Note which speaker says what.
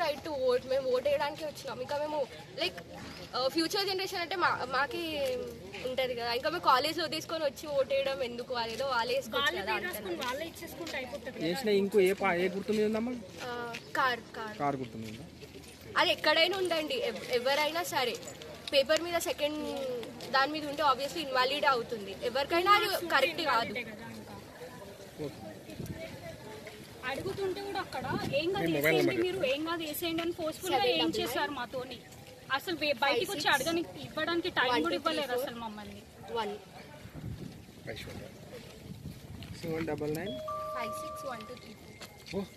Speaker 1: Right to vote మేము vote వేయడానికి వచ్చినాం ఇంకా మేము లైక్ ఫ్యూచర్ జనరేషన్ అంటే మా మాకి ఉంటది కదా ఇంకా మేము కాలేజ్ లో తీసుకొని వచ్చి ఓట్ వేయడం ఎందుకు అదేదో వాళ్ళే వేసుకోవచ్చు కదా అంటున్నాను.
Speaker 2: వాళ్ళే ఇచ్చేసుకుంటే అయిపోతుంది
Speaker 3: వేసిన ఇంకో ఏ పా ఏ గుర్తు మీద ఉందమ్మా
Speaker 1: ఆ, కార్ కార్
Speaker 3: కారు గుర్తు మీద ఉందా
Speaker 1: అది ఎక్కడైనా ఉండండి ఎవ్- ఎవరైనా సరే పేపర్ మీద సెకండ్ దాని మీద ఉంటే ఆబ్వియస్లీ ఇన్వాలిడ్ అవుతుంది ఎవరికైనా అది కరెక్ట్ కాదు
Speaker 2: కదా ఇంకా అడుగుతుంటే కూడా అక్కడ ఏం కాదు వేసేయండి మీరు ఏం కాదు వేసేయండి అని ఫోర్స్ఫుల్ గా ఏం చేశారు మాతోని అసలు వే- బయటికి వచ్చి అడగడానికి ఇవ్వడానికి టైం కూడా ఇవ్వలేరు అసలు మమ్మల్ని
Speaker 1: one
Speaker 3: seven double nine
Speaker 1: five six one two three
Speaker 3: ఓ